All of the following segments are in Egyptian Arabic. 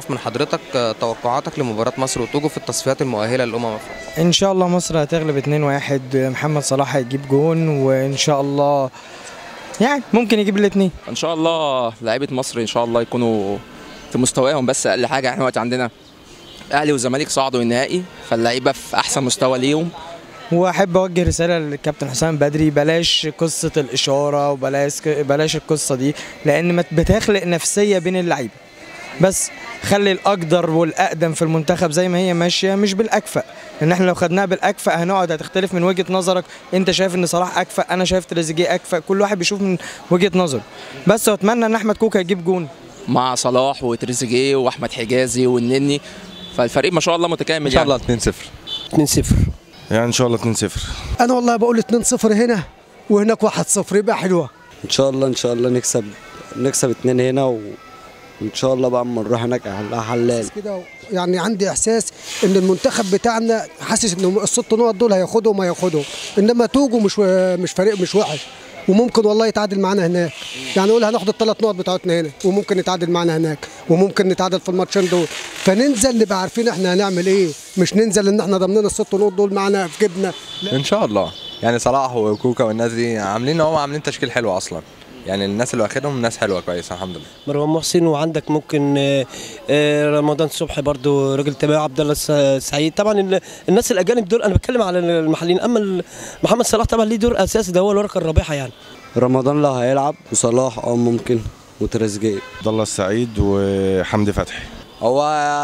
نعرف من حضرتك آه، توقعاتك لمباراه مصر وتوجو في التصفيات المؤهله للامم افريقيا ان شاء الله مصر هتغلب 2-1 محمد صلاح هيجيب جون وان شاء الله يعني ممكن يجيب الاثنين ان شاء الله لعيبه مصر ان شاء الله يكونوا في مستواهم بس اقل حاجه احنا دلوقتي عندنا اهلي والزمالك صعدوا النهائي فاللعيبه في احسن مستوى ليهم واحب اوجه رساله للكابتن حسام بدري بلاش قصه الاشاره وبلاش بلاش القصه دي لان ما بتخلق نفسيه بين اللعيبه بس خلي الاقدر والاقدم في المنتخب زي ما هي ماشيه مش بالاكفأ لان احنا لو خدناها بالاكفأ هنقعد هتختلف من وجهه نظرك انت شايف ان صلاح اكفأ انا شايف تريزيجيه اكفأ كل واحد بيشوف من وجهه نظره بس واتمنى ان احمد كوكا يجيب جون مع صلاح وتريزيجيه واحمد حجازي والنني فالفريق ما شاء الله متكامل ان شاء يعني. الله 2-0 2-0 يعني ان شاء الله 2-0 انا والله بقول 2-0 هنا وهناك 1-0 يبقى حلوه ان شاء الله ان شاء الله نكسب نكسب اتنين هنا و... وان شاء الله بقى اما نروح هناك هنلاقيها حلال كده يعني عندي احساس ان المنتخب بتاعنا حاسس ان الست نقط دول هياخدهم هياخدهم انما توجو مش مش فريق مش وحش وممكن والله يتعادل معانا هناك يعني نقول هناخد الثلاث نقط بتاعتنا هنا وممكن يتعادل معانا هناك وممكن نتعادل في الماتشين دول فننزل نبقى عارفين احنا هنعمل ايه مش ننزل ان احنا ضامنين الست نقط دول معانا في جيبنا ان شاء الله يعني صلاح وكوكا والناس دي عاملين هم عاملين تشكيل حلو اصلا يعني الناس اللي واخدهم ناس حلوه كويسه الحمد لله مروان محسن وعندك ممكن آه، آه، رمضان صبحي برضو راجل تمام عبد الله الس- سعيد طبعا ال- الناس الاجانب دول انا بتكلم على المحليين اما ال- محمد صلاح طبعا ليه دور اساسي ده هو الورقه الرابحه يعني رمضان لا هيلعب وصلاح اه ممكن وتريزيجيه عبد الله السعيد وحمدي فتحي هو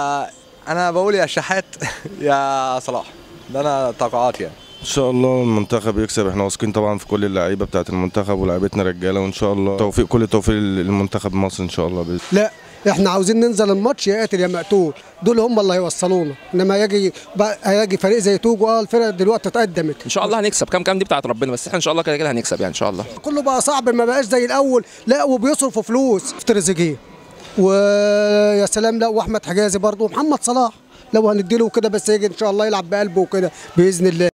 انا بقول يا شحات يا صلاح ده انا توقعاتي يعني ان شاء الله المنتخب يكسب احنا واثقين طبعا في كل اللعيبه بتاعه المنتخب ولاعيبتنا رجاله وان شاء الله توفيق كل التوفيق للمنتخب مصر ان شاء الله باذن لا احنا عاوزين ننزل الماتش يا قاتل يا مقتول دول هم اللي هيوصلونا انما يجي بقى- هيجي فريق زي توجو اه الفرق دلوقتي اتقدمت ان شاء الله هنكسب كام كام دي بتاعت ربنا بس احنا ان شاء الله كده كده هنكسب يعني ان شاء الله كله بقى صعب ما بقاش زي الاول لا وبيصرفوا فلوس في تريزيجيه ويا سلام لا واحمد حجازي برضه ومحمد صلاح لو هنديله كده بس يجي ان شاء الله يلعب بقلبه وكده باذن الله